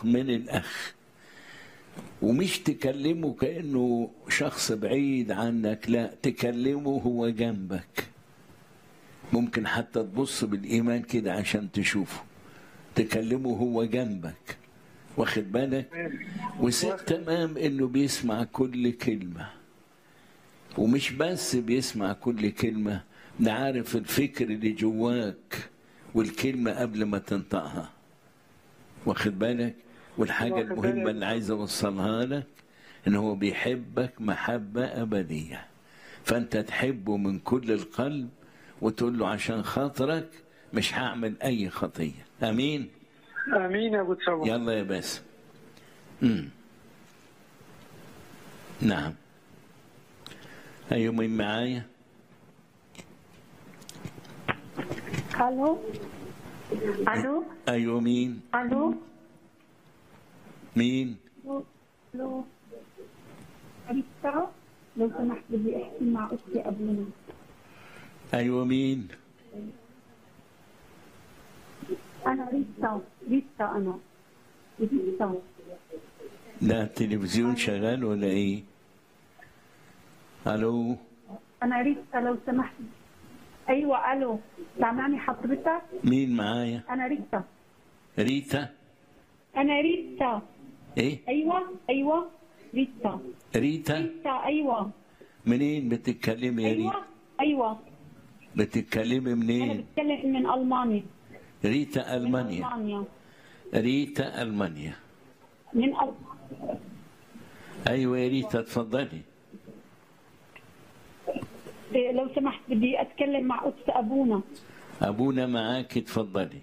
أعمق من الأخ ومش تكلمه كأنه شخص بعيد عنك لا تكلمه هو جنبك ممكن حتى تبص بالإيمان كده عشان تشوفه تكلمه هو جنبك واخد بالك وثق تمام انه بيسمع كل كلمة ومش بس بيسمع كل كلمة ده عارف الفكر اللي جواك والكلمة قبل ما تنطقها واخد بالك والحاجة واخد المهمة بالي. اللي عايز أوصلها لك إن هو بيحبك محبة أبدية فأنت تحبه من كل القلب وتقول له عشان خاطرك مش هعمل أي خطية أمين امين يا ابو تسوى يلا يا باسم مم. نعم أيوة مين معايا الو الو أيوة مين الو مين الو ريتا لو سمحت بدي احكي مع اختي ابونا أيوة مين انا ريتا ريتا انا ريتا ده التلفزيون شغال ولا إيه ألو انا ريتا لو سمحت ايوه الو سامعني حضرتك مين معايا انا ريتا ريتا انا ريتا إيه ايوه ايوه ريتا ريتا ريتا ايوه منين بتتكلمي يا ريتا ايوه ايوه بتتكلمي انا منين بتكلم من المانيا ريتا من ألمانيا المانيا ريتا ألمانيا من أل... أيوة يا ريتا اتفضلي إيه، لو سمحت بدي اتكلم مع اخت ابونا أبونا معاك اتفضلي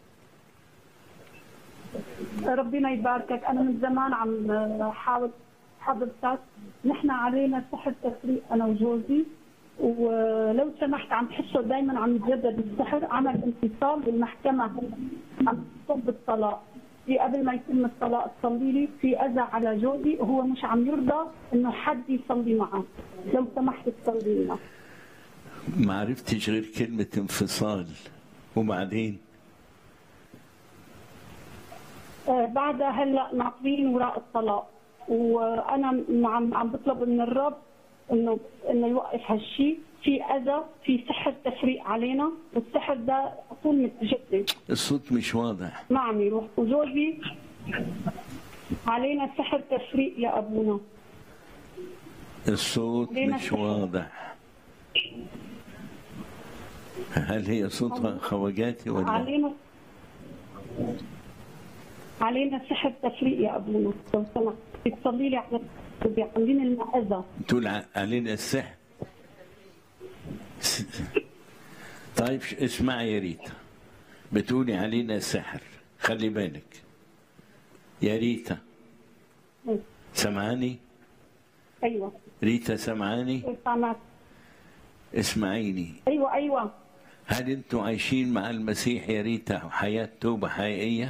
ربنا يباركك انا من زمان عم حاول حضرتك نحن علينا سحر تفريق انا وجوزي ولو سمحت عم تحسوا دائما عم يتجدد السحر عمل انفصال بالمحكمه عم تصب الطلاق في قبل ما يتم الطلاق تصلي لي في اذى على جوزي وهو مش عم يرضى انه حد يصلي معه لو سمحت تصلي لنا ما عرفتش غير كلمة انفصال وبعدين آه، بعدها هلا ناطرين وراء الطلاق وانا م- عم عم بطلب من الرب انه انه يوقف هالشيء في اذى في سحر تفريق علينا والسحر ده طول متجدد الصوت مش واضح ما عم يروح وزوجي علينا سحر تفريق يا ابونا الصوت لينا مش سحر. واضح هل هي صوت خواجاتي ولا علينا علينا سحر تفريق يا ابونا لو سمحت بتصلي لي على عاملين لنا اذى تقول ع- علينا السحر س- طيب ش- اسمعي يا ريتا بتقولي علينا سحر خلي بالك يا ريتا سمعاني ايوه ريتا سمعاني سامعك اسمعيني ايوه ايوه هل انتوا عايشين مع المسيح يا ريتا حياة توبة حقيقية؟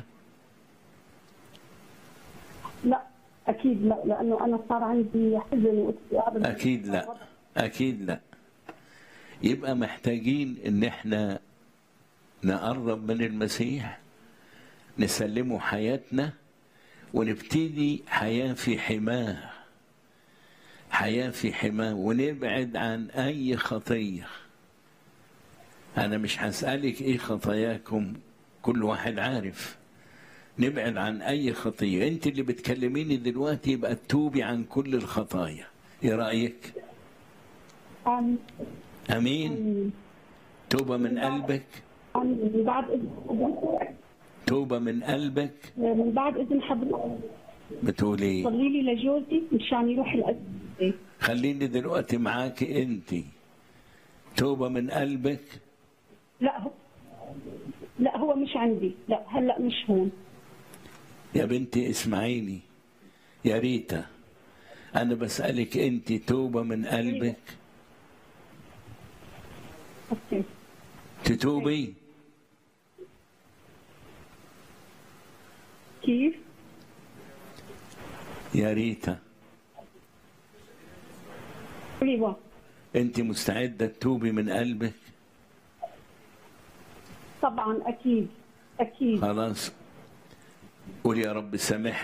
لا اكيد لا لانه انا صار عندي حزن واكتئاب أكيد لا أكيد لا يبقى محتاجين إن إحنا نقرب من المسيح نسلمه حياتنا ونبتدي حياة في حماه حياة في حماه ونبعد عن أي خطية أنا مش هسألك إيه خطاياكم كل واحد عارف نبعد عن أي خطية أنت اللي بتكلميني دلوقتي يبقى تتوبي عن كل الخطايا إيه رأيك؟ آمين. أمين آمين. توبة من قلبك آمين. من بعد اذن توبة من قلبك من بعد اذن حضرتك بتقول إيه؟ صلي لي لجوزي مشان يروح الأسئلة خليني دلوقتي معاك أنت توبة من قلبك لا هو لا هو مش عندي لا هلا مش هون يا بنتي اسمعيني يا ريتا أنا بسألك أنت توبة من قلبك اوكي تتوبي كيف؟ يا ريتا ايوه أنت مستعدة تتوبي من قلبك طبعا اكيد اكيد خلاص قول يا رب سامحني